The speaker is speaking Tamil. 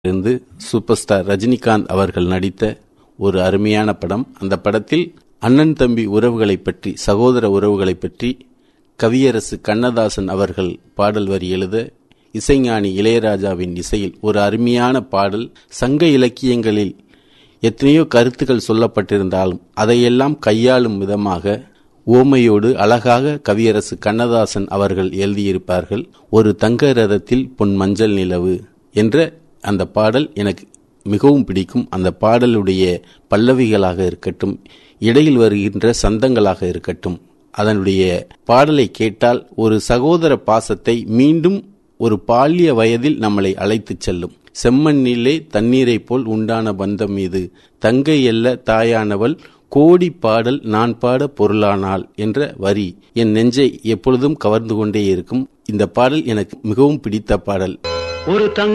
இருந்து சூப்பர் ஸ்டார் ரஜினிகாந்த் அவர்கள் நடித்த ஒரு அருமையான படம் அந்த படத்தில் அண்ணன் தம்பி உறவுகளை பற்றி சகோதர உறவுகளை பற்றி கவியரசு கண்ணதாசன் அவர்கள் பாடல் வரி எழுத இசைஞானி இளையராஜாவின் இசையில் ஒரு அருமையான பாடல் சங்க இலக்கியங்களில் எத்தனையோ கருத்துக்கள் சொல்லப்பட்டிருந்தாலும் அதையெல்லாம் கையாளும் விதமாக ஓமையோடு அழகாக கவியரசு கண்ணதாசன் அவர்கள் எழுதியிருப்பார்கள் ஒரு தங்க ரதத்தில் பொன் மஞ்சள் நிலவு என்ற அந்த பாடல் எனக்கு மிகவும் பிடிக்கும் அந்த பாடலுடைய பல்லவிகளாக இருக்கட்டும் இடையில் வருகின்ற சந்தங்களாக இருக்கட்டும் அதனுடைய பாடலை கேட்டால் ஒரு சகோதர பாசத்தை மீண்டும் ஒரு பால்ய வயதில் நம்மளை அழைத்துச் செல்லும் செம்மண்ணிலே தண்ணீரை போல் உண்டான பந்தம் இது தங்கை அல்ல தாயானவள் கோடி பாடல் நான் பாட பொருளானாள் என்ற வரி என் நெஞ்சை எப்பொழுதும் கவர்ந்து கொண்டே இருக்கும் இந்த பாடல் எனக்கு மிகவும் பிடித்த பாடல் ஒரு தங்க